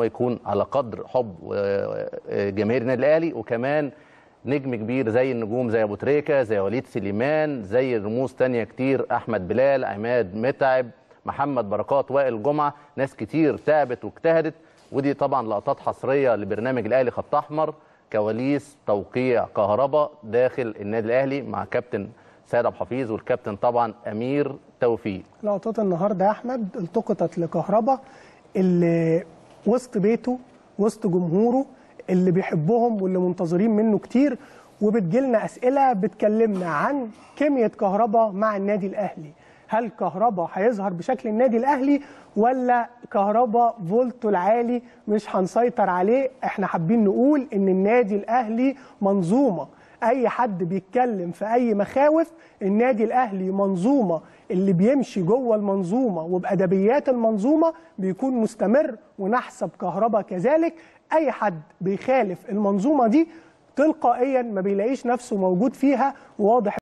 يكون على قدر حب جماهير النادي الاهلي وكمان نجم كبير زي النجوم زي ابو تريكه زي وليد سليمان زي رموز تانية كتير احمد بلال عماد متعب محمد بركات وائل جمعه ناس كتير تعبت واجتهدت ودي طبعا لقطات حصريه لبرنامج الاهلي خط احمر كواليس توقيع كهرباء داخل النادي الاهلي مع كابتن سيد عبد الحفيظ والكابتن طبعا امير توفيق لقطات النهارده يا احمد التقطت لكهرباء اللي وسط بيته وسط جمهوره اللي بيحبهم واللي منتظرين منه كتير وبتجيلنا اسئله بتكلمنا عن كيمياء كهرباء مع النادي الاهلي هل كهرباء هيظهر بشكل النادي الاهلي ولا كهرباء فولته العالي مش هنسيطر عليه احنا حابين نقول ان النادي الاهلي منظومه اي حد بيتكلم في اي مخاوف النادي الاهلي منظومه اللي بيمشي جوه المنظومه وبادبيات المنظومه بيكون مستمر ونحسب كهرباء كذلك اي حد بيخالف المنظومه دي تلقائيا ما بيلاقيش نفسه موجود فيها وواضح